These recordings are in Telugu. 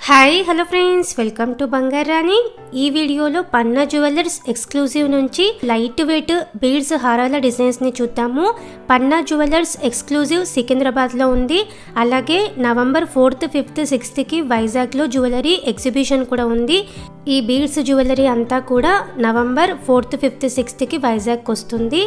hi hello friends welcome to Bangarani ఈ వీడియోలో పన్నా జ్యువెలర్స్ ఎక్స్క్లూజివ్ నుంచి లైట్ వెయిట్ బీడ్స్ హారాల డిజైన్స్ ని చూద్దాము పన్నా జ్యువెలర్స్ ఎక్స్క్లూజివ్ సికింద్రాబాద్లో ఉంది అలాగే నవంబర్ ఫోర్త్ ఫిఫ్త్ సిక్స్త్కి వైజాగ్లో జ్యువెలరీ ఎగ్జిబిషన్ కూడా ఉంది ఈ బీడ్స్ జ్యువెలరీ అంతా కూడా నవంబర్ ఫోర్త్ ఫిఫ్త్ సిక్స్త్కి వైజాగ్కి వస్తుంది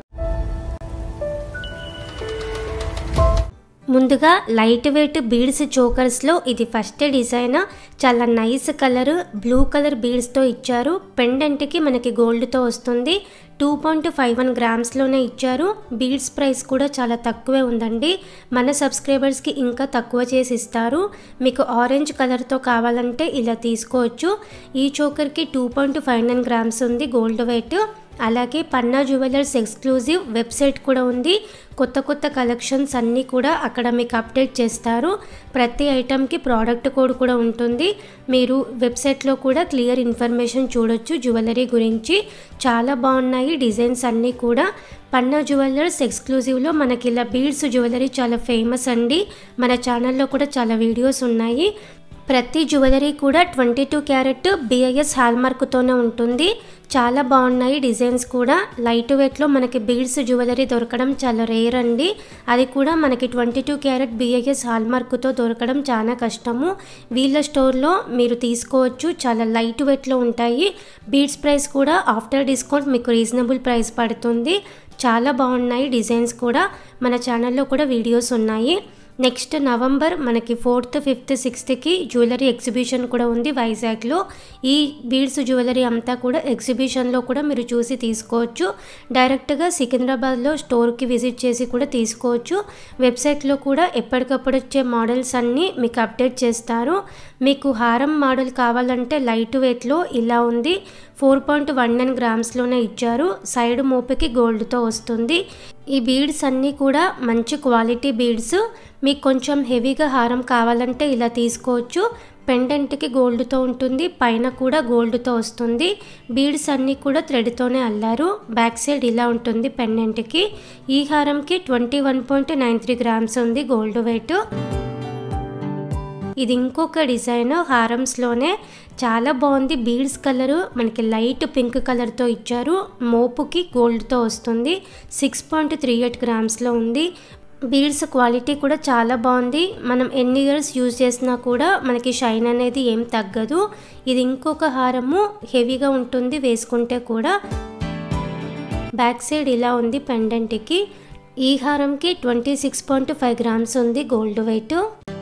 ముందుగా లైట్ వెయిట్ బీడ్స్ చోకర్స్లో ఇది ఫస్ట్ డిజైన్ చాలా నైస్ కలర్ బ్లూ కలర్ బీడ్స్తో ఇచ్చారు పెండెంట్కి మనకి గోల్డ్తో వస్తుంది టూ పాయింట్ ఫైవ్ వన్ గ్రామ్స్లోనే ఇచ్చారు బీడ్స్ ప్రైస్ కూడా చాలా తక్కువే ఉందండి మన సబ్స్క్రైబర్స్కి ఇంకా తక్కువ చేసి ఇస్తారు మీకు ఆరెంజ్ కలర్తో కావాలంటే ఇలా తీసుకోవచ్చు ఈ చోకర్కి two point five nine grams ఉంది గోల్డ్ వెయిట్ అలాగే పన్నా జ్యువెలర్స్ ఎక్స్క్లూజివ్ వెబ్సైట్ కూడా ఉంది కొత్త కొత్త కలెక్షన్స్ అన్నీ కూడా అక్కడ మీకు అప్డేట్ చేస్తారు ప్రతి ఐటెంకి ప్రోడక్ట్ కోడ్ కూడా ఉంటుంది మీరు వెబ్సైట్లో కూడా క్లియర్ ఇన్ఫర్మేషన్ చూడొచ్చు జ్యువెలరీ గురించి చాలా బాగున్నాయి డిజైన్స్ అన్నీ కూడా పన్నా జ్యువెలర్స్ ఎక్స్క్లూజివ్లో మనకి ఇలా బీడ్స్ జ్యువెలరీ చాలా ఫేమస్ అండి మన ఛానల్లో కూడా చాలా వీడియోస్ ఉన్నాయి ప్రతి జ్యువెలరీ కూడా ట్వంటీ టూ క్యారెట్ బిఐఎస్ హాల్మార్క్తోనే ఉంటుంది చాలా బాగున్నాయి డిజైన్స్ కూడా లైట్ వెయిట్లో మనకి బీడ్స్ జ్యువెలరీ దొరకడం చాలా రేర్ అండి అది కూడా మనకి ట్వంటీ టూ క్యారెట్ బిఐఎస్ హాల్మార్క్తో దొరకడం చాలా కష్టము వీళ్ళ స్టోర్లో మీరు తీసుకోవచ్చు చాలా లైట్ వెయిట్లో ఉంటాయి బీడ్స్ ప్రైస్ కూడా ఆఫ్టర్ డిస్కౌంట్ మీకు రీజనబుల్ ప్రైస్ పడుతుంది చాలా బాగున్నాయి డిజైన్స్ కూడా మన ఛానల్లో కూడా వీడియోస్ ఉన్నాయి నెక్స్ట్ నవంబర్ మనకి ఫోర్త్ ఫిఫ్త్ సిక్స్త్కి జ్యువెలరీ ఎగ్జిబిషన్ కూడా ఉంది వైజాగ్లో ఈ బీడ్స్ జ్యువెలరీ అంతా కూడా ఎగ్జిబిషన్లో కూడా మీరు చూసి తీసుకోవచ్చు డైరెక్ట్గా సికింద్రాబాద్లో స్టోర్కి విజిట్ చేసి కూడా తీసుకోవచ్చు వెబ్సైట్లో కూడా ఎప్పటికప్పుడు వచ్చే మోడల్స్ అన్నీ మీకు అప్డేట్ చేస్తారు మీకు హారం మోడల్ కావాలంటే లైట్ వెయిట్లో ఇలా ఉంది ఫోర్ పాయింట్ వన్ నైన్ గ్రామ్స్లోనే ఇచ్చారు సైడ్ మోపుకి గోల్డ్తో వస్తుంది ఈ బీడ్స్ అన్నీ కూడా మంచి క్వాలిటీ బీడ్స్ మీకు కొంచెం హెవీగా హారం కావాలంటే ఇలా తీసుకోవచ్చు పెండెంట్కి గోల్డ్తో ఉంటుంది పైన కూడా గోల్డ్తో వస్తుంది బీడ్స్ అన్నీ కూడా థ్రెడ్తోనే అల్లారు బ్యాక్ సైడ్ ఇలా ఉంటుంది పెండెంట్కి ఈ హారంకి twenty one point nine three grams ఉంది గోల్డ్ వెయిట్ ఇది ఇంకొక డిజైన్ హారమ్స్లోనే చాలా బాగుంది బీడ్స్ కలరు మనకి లైట్ పింక్ కలర్తో ఇచ్చారు మోపుకి గోల్డ్తో వస్తుంది సిక్స్ పాయింట్ త్రీ ఎయిట్ గ్రామ్స్లో ఉంది బీడ్స్ క్వాలిటీ కూడా చాలా బాగుంది మనం ఎన్ని ఇయర్స్ యూజ్ చేసినా కూడా మనకి షైన్ అనేది ఏం తగ్గదు ఇది ఇంకొక హారము హెవీగా ఉంటుంది వేసుకుంటే కూడా బ్యాక్ సైడ్ ఇలా ఉంది పెండెంట్కి ఈ హారంకి twenty six point five grams ఉంది గోల్డ్ వెయిట్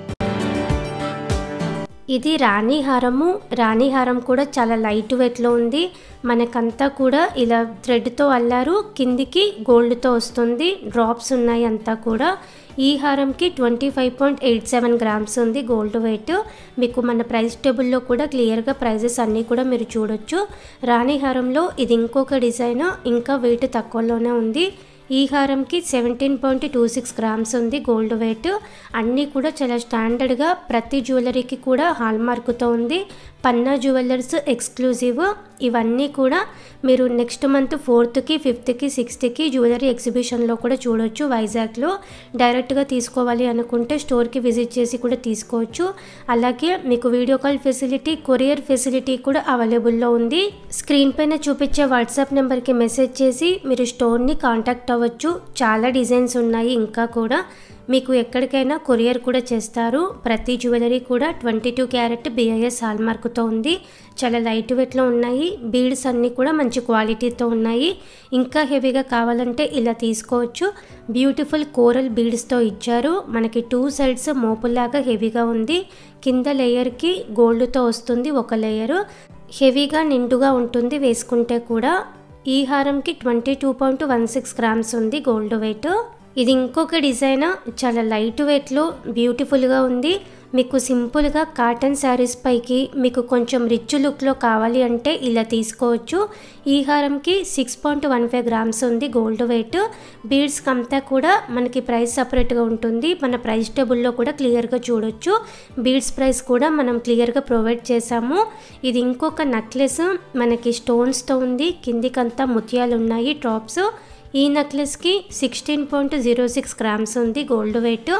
ఇది రాణి హారము రాణి హారం కూడా చాలా లైట్ వెయిట్లో ఉంది మనకంతా కూడా ఇలా థ్రెడ్తో అల్లారు కిందికి గోల్డ్తో వస్తుంది డ్రాప్స్ ఉన్నాయి అంతా కూడా ఈ హారంకి twenty five point eight seven grams ఉంది గోల్డ్ వెయిట్ మీకు మన ప్రైస్ టేబుల్లో కూడా క్లియర్గా ప్రైజెస్ అన్నీ కూడా మీరు చూడొచ్చు రాణి హారంలో ఇది ఇంకొక డిజైన్ ఇంకా వెయిట్ తక్కువలోనే ఉంది ఈ హారంకి seventeen point two six grams ఉంది గోల్డ్ వెయిట్ అన్నీ కూడా చాలా స్టాండర్డ్గా ప్రతి జ్యువెలరీకి కూడా హాల్మార్క్తో ఉంది పన్నా జ్యువెలర్స్ ఎక్స్క్లూజివ్ ఇవన్నీ కూడా మీరు నెక్స్ట్ మంత్ ఫోర్త్కి ఫిఫ్త్కి సిక్స్త్కి జ్యువెలరీ ఎగ్జిబిషన్లో కూడా చూడొచ్చు వైజాగ్లో డైరెక్ట్గా తీసుకోవాలి అనుకుంటే స్టోర్కి విజిట్ చేసి కూడా తీసుకోవచ్చు అలాగే మీకు video call facility courier facility కూడా అవైలబుల్లో ఉంది స్క్రీన్ పైన చూపించే వాట్సాప్ నెంబర్కి మెసేజ్ చేసి మీరు స్టోర్ని కాంటాక్ట్ అవ్వచ్చు చాలా డిజైన్స్ ఉన్నాయి ఇంకా కూడా మీకు ఎక్కడికైనా కొరియర్ కూడా చేస్తారు ప్రతి జ్యువెలరీ కూడా ట్వంటీ టూ క్యారెట్ బిఐఎస్ హాల్మార్క్తో ఉంది చాలా లైట్ వెయిట్లో ఉన్నాయి బీడ్స్ అన్నీ కూడా మంచి క్వాలిటీతో ఉన్నాయి ఇంకా హెవీగా కావాలంటే ఇలా తీసుకోవచ్చు బ్యూటిఫుల్ కోరల్ బీడ్స్తో ఇచ్చారు మనకి టూ సైడ్స్ మోపులాగా హెవీగా ఉంది కింద లేయర్కి గోల్డ్తో వస్తుంది ఒక లేయరు హెవీగా నిండుగా ఉంటుంది వేసుకుంటే కూడా ఈ హారంకి twenty two point one six grams ఉంది గోల్డ్ వెయిట్ ఇది ఇంకొక డిజైన్ చాలా లైట్ వెయిట్లో బ్యూటిఫుల్గా ఉంది మీకు సింపుల్గా కాటన్ శారీస్ పైకి మీకు కొంచెం రిచ్ లుక్లో కావాలి అంటే ఇలా తీసుకోవచ్చు ఈ హారంకి six point one five grams ఉంది గోల్డ్ వెయిట్ బీడ్స్కి అంతా కూడా మనకి ప్రైస్ సపరేట్గా ఉంటుంది మన ప్రైస్ టేబుల్లో కూడా క్లియర్గా చూడొచ్చు బీడ్స్ ప్రైస్ కూడా మనం క్లియర్గా ప్రొవైడ్ చేసాము ఇది ఇంకొక నెక్లెస్ మనకి స్టోన్స్తో ఉంది కిందికంతా ముత్యాలు ఉన్నాయి టాప్స్ ఈ నెక్లెస్కి sixteen point zero six grams ఉంది గోల్డ్ వెయిట్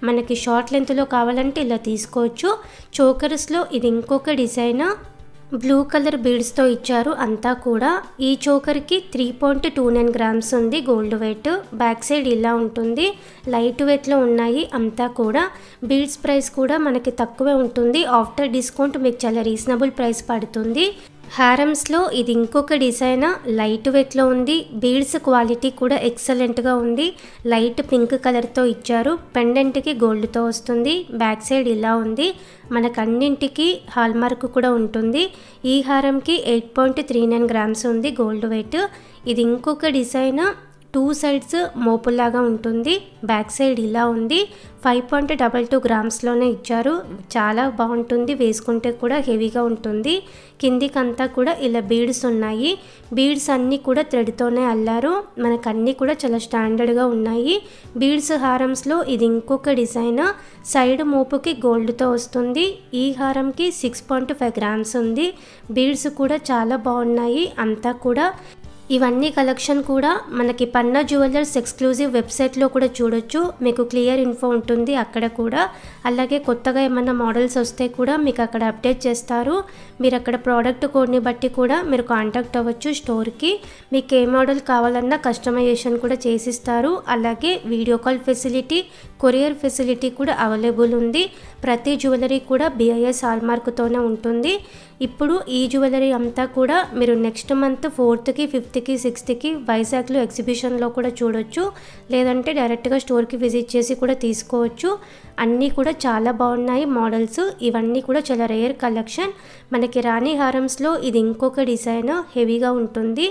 మనకి షార్ట్ లెంత్లో కావాలంటే ఇలా తీసుకోవచ్చు చోకర్స్లో ఇది ఇంకొక డిజైన్ బ్లూ కలర్ బీడ్స్తో ఇచ్చారు అంతా కూడా ఈ చోకర్కి three point two nine grams ఉంది గోల్డ్ వెయిట్ బ్యాక్ సైడ్ ఇలా ఉంటుంది లైట్ వెయిట్లో ఉన్నాయి అంతా కూడా బీడ్స్ ప్రైస్ కూడా మనకి తక్కువే ఉంటుంది ఆఫ్టర్ డిస్కౌంట్ మీకు చాలా రీజనబుల్ ప్రైస్ పడుతుంది హారమ్స్లో ఇది ఇంకొక డిజైన్ లైట్ వెయిట్లో ఉంది బీడ్స్ క్వాలిటీ కూడా ఎక్సలెంట్గా ఉంది లైట్ పింక్ కలర్తో ఇచ్చారు పెండెంట్కి గోల్డ్తో వస్తుంది బ్యాక్ సైడ్ ఇలా ఉంది మనకు అన్నింటికి హాల్ మార్క్ కూడా ఉంటుంది ఈ హారంకి eight point three nine grams ఉంది గోల్డ్ వెయిట్ ఇది ఇంకొక డిజైన్ టూ సైడ్స్ మోపుల్లాగా ఉంటుంది బ్యాక్ సైడ్ ఇలా ఉంది ఫైవ్ పాయింట్ డబల్ టూ గ్రామ్స్లోనే ఇచ్చారు చాలా బాగుంటుంది వేసుకుంటే కూడా హెవీగా ఉంటుంది కిందికంతా కూడా ఇలా బీడ్స్ ఉన్నాయి బీడ్స్ అన్నీ కూడా థ్రెడ్తోనే అల్లారు మనకు అన్నీ కూడా చాలా స్టాండర్డ్గా ఉన్నాయి బీడ్స్ హారమ్స్లో ఇది ఇంకొక డిజైన్ సైడ్ మోపుకి గోల్డ్తో వస్తుంది ఈ హారంకి సిక్స్ పాయింట్ ఫైవ్ గ్రామ్స్ ఉంది బీడ్స్ కూడా చాలా బాగున్నాయి అంతా కూడా ఇవన్నీ కలెక్షన్ కూడా మనకి పన్నా జ్యువెలర్స్ ఎక్స్క్లూజివ్ వెబ్సైట్లో కూడా చూడొచ్చు మీకు క్లియర్ ఇన్ఫో ఉంటుంది అక్కడ కూడా అలాగే కొత్తగా ఏమైనా మోడల్స్ వస్తే కూడా మీకు అక్కడ అప్డేట్ చేస్తారు మీరు అక్కడ ప్రోడక్ట్ కోడ్ని బట్టి కూడా మీరు కాంటాక్ట్ అవ్వచ్చు స్టోర్కి మీకు ఏ మోడల్ కావాలన్నా కస్టమైజేషన్ కూడా చేసిస్తారు అలాగే video call facility courier facility కూడా అవైలబుల్ ఉంది ప్రతి జ్యువెలరీ కూడా బిఐఎస్ హాల్మార్క్తోనే ఉంటుంది ఇప్పుడు ఈ జ్యువెలరీ అంతా కూడా మీరు నెక్స్ట్ మంత్ ఫోర్త్కి ఫిఫ్త్కి సిక్స్త్కి వైజాగ్లో ఎగ్జిబిషన్లో కూడా చూడొచ్చు లేదంటే డైరెక్ట్గా స్టోర్కి విజిట్ చేసి కూడా తీసుకోవచ్చు అన్నీ కూడా చాలా బాగున్నాయి మోడల్స్ ఇవన్నీ కూడా చాలా రేర్ కలెక్షన్ మనకి రాణి హారమ్స్లో ఇది ఇంకొక డిజైన్ హెవీగా ఉంటుంది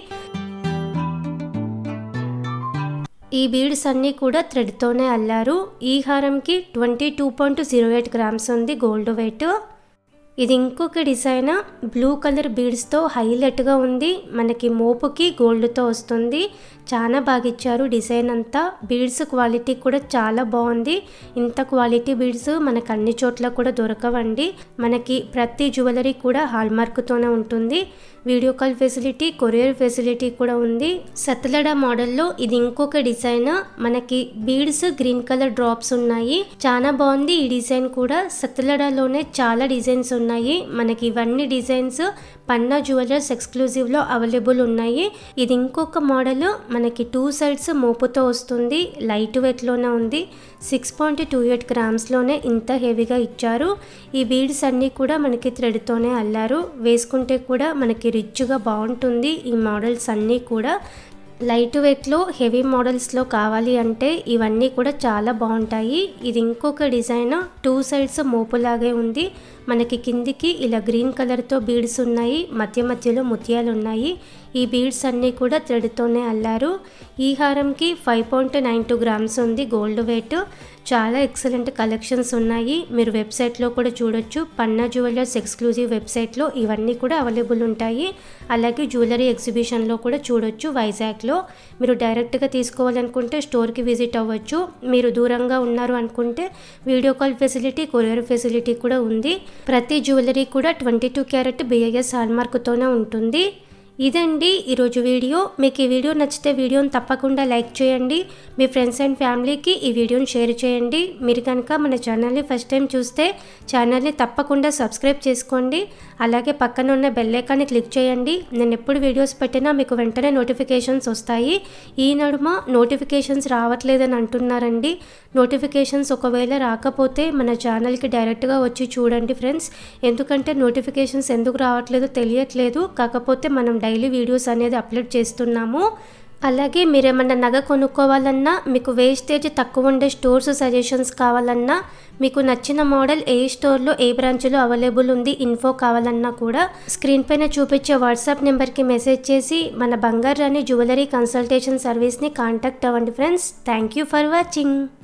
ఈ బీడ్స్ అన్నీ కూడా థ్రెడ్తోనే అల్లారు ఈ హారంకి twenty two point zero eight grams ఉంది గోల్డ్ వెయిట్ ఇది ఇంకొక డిజైన్ బ్లూ కలర్ బీడ్స్తో హైలైట్గా ఉంది మనకి మోపుకి గోల్డ్తో వస్తుంది చాలా బాగా ఇచ్చారు డిజైన్ అంతా బీడ్స్ క్వాలిటీ కూడా చాలా బాగుంది ఇంత క్వాలిటీ బీడ్స్ మనకు అన్ని చోట్ల కూడా దొరకవండి మనకి ప్రతి జ్యువెలరీ కూడా హాల్మార్క్తోనే ఉంటుంది video call facility courier facility కూడా ఉంది సతలడ మోడల్లో ఇది ఇంకొక డిజైన్ మనకి బీడ్స్ గ్రీన్ కలర్ డ్రాప్స్ ఉన్నాయి చాలా బాగుంది ఈ డిజైన్ కూడా సతలడలోనే చాలా డిజైన్స్ ఉన్నాయి మనకి ఇవన్నీ డిజైన్స్ పన్నా జ్యువెలర్స్ ఎక్స్క్లూజివ్లో అవైలబుల్ ఉన్నాయి ఇది ఇంకొక మోడల్ మనకి టూ సైడ్స్ మోపుతో వస్తుంది లైట్ వెయిట్లోనే ఉంది సిక్స్ పాయింట్ టూ ఎయిట్ గ్రామ్స్లోనే ఇంత హెవీగా ఇచ్చారు ఈ బీడ్స్ అన్నీ కూడా మనకి థ్రెడ్తోనే అల్లారు వేసుకుంటే కూడా మనకి రిచ్గా బాగుంటుంది ఈ మోడల్స్ అన్నీ కూడా లైట్ వెయిట్లో హెవీ మోడల్స్లో కావాలి అంటే ఇవన్నీ కూడా చాలా బాగుంటాయి ఇది ఇంకొక డిజైన్ టూ సైడ్స్ మోపులాగే ఉంది మనకి కిందికి ఇలా గ్రీన్ కలర్తో బీడ్స్ ఉన్నాయి మధ్య మధ్యలో ముత్యాలు ఉన్నాయి ఈ బీడ్స్ అన్నీ కూడా థ్రెడ్తోనే అల్లారు ఈ హారంకి five point nine two grams ఉంది గోల్డ్ వెయిట్ చాలా ఎక్సలెంట్ కలెక్షన్స్ ఉన్నాయి మీరు వెబ్సైట్లో కూడా చూడొచ్చు పన్నా జ్యువెలర్స్ ఎక్స్క్లూజివ్ వెబ్సైట్లో ఇవన్నీ కూడా అవైలబుల్ ఉంటాయి అలాగే జ్యువెలరీ ఎగ్జిబిషన్లో కూడా చూడొచ్చు వైజాగ్లో మీరు డైరెక్ట్గా తీసుకోవాలనుకుంటే స్టోర్కి విజిట్ అవ్వచ్చు మీరు దూరంగా ఉన్నారు అనుకుంటే video call facility courier facility కూడా ఉంది ప్రతి జ్యువెలరీ కూడా ట్వంటీ టూ క్యారెట్ బిఐఎస్ హాల్మార్క్తోనే ఉంటుంది ఇదండి ఈరోజు వీడియో మీకు ఈ వీడియో నచ్చితే వీడియోని తప్పకుండా లైక్ చేయండి మీ ఫ్రెండ్స్ అండ్ ఫ్యామిలీకి ఈ వీడియోని షేర్ చేయండి మీరు కనుక మన ఛానల్ని ఫస్ట్ టైం చూస్తే ఛానల్ని తప్పకుండా సబ్స్క్రైబ్ చేసుకోండి అలాగే పక్కన ఉన్న బెల్ ఐకాన్ని క్లిక్ చేయండి నేను ఎప్పుడు వీడియోస్ పెట్టినా మీకు వెంటనే నోటిఫికేషన్స్ వస్తాయి ఈ నడుమ నోటిఫికేషన్స్ రావట్లేదని అంటున్నారండి నోటిఫికేషన్స్ ఒకవేళ రాకపోతే మన ఛానల్కి డైరెక్ట్గా వచ్చి చూడండి ఫ్రెండ్స్ ఎందుకంటే నోటిఫికేషన్స్ ఎందుకు రావట్లేదో తెలియట్లేదు కాకపోతే మనం డైలీ వీడియోస్ అనేది అప్లోడ్ చేస్తున్నాము అలాగే మీరు ఏమన్నా నగ కొనుక్కోవాలన్నా మీకు వేస్టేజ్ తక్కువ ఉండే స్టోర్స్ సజెషన్స్ కావాలన్నా మీకు నచ్చిన మోడల్ ఏ స్టోర్లో ఏ బ్రాంచ్లో అవైలబుల్ ఉంది ఇన్ఫో కావాలన్నా కూడా స్క్రీన్ పైన చూపించే వాట్సాప్ నెంబర్కి మెసేజ్ చేసి మన బంగారు రాణి జ్యువెలరీ కన్సల్టేషన్ సర్వీస్ని కాంటాక్ట్ అవ్వండి friends thank you for watching